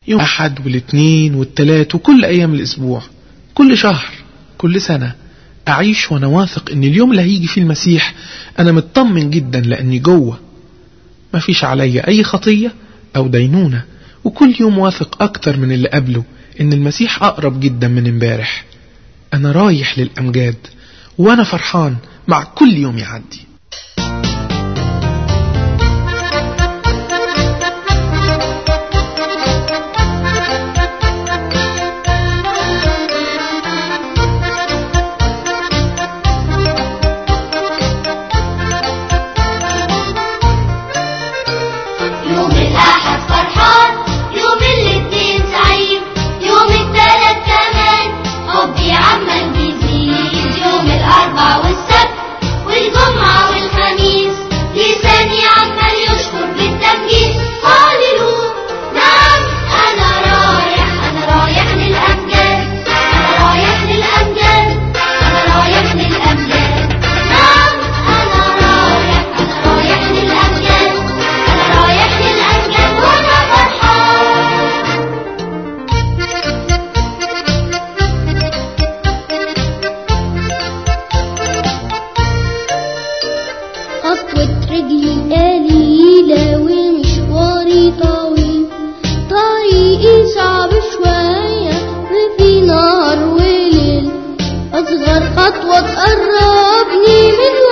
يوم أحد والاثنين والتلات وكل أيام الأسبوع كل شهر كل سنة أعيش وأنا واثق إن اليوم اللي هيجي فيه المسيح أنا مطمن جدا لأني جوه مفيش عليا أي خطية أو دينونة وكل يوم واثق أكتر من اللي قبله إن المسيح أقرب جدا من امبارح أنا رايح للأمجاد وأنا فرحان مع كل يوم يعدي يوم الأحد فرحان يوم الاثنين سعيد يوم الثلاث كمان حبي عمال بيزيد يوم الأربع والسبت والجمعة والخميس لساني عمال يشكر بالتمجيد هاليلويا نعم أنا رايح أنا رايح للأمجاد أنا رايح للأمجاد أنا رايح للأمجاد نعم أنا رايح أنا رايح للأمجاد أنا رايح للأمجاد وأنا فرحان خطوة رجلي قليلة ومشواري طويل طريقي صعب شوية وفي نهار وليل أصغر خطوة تقربني من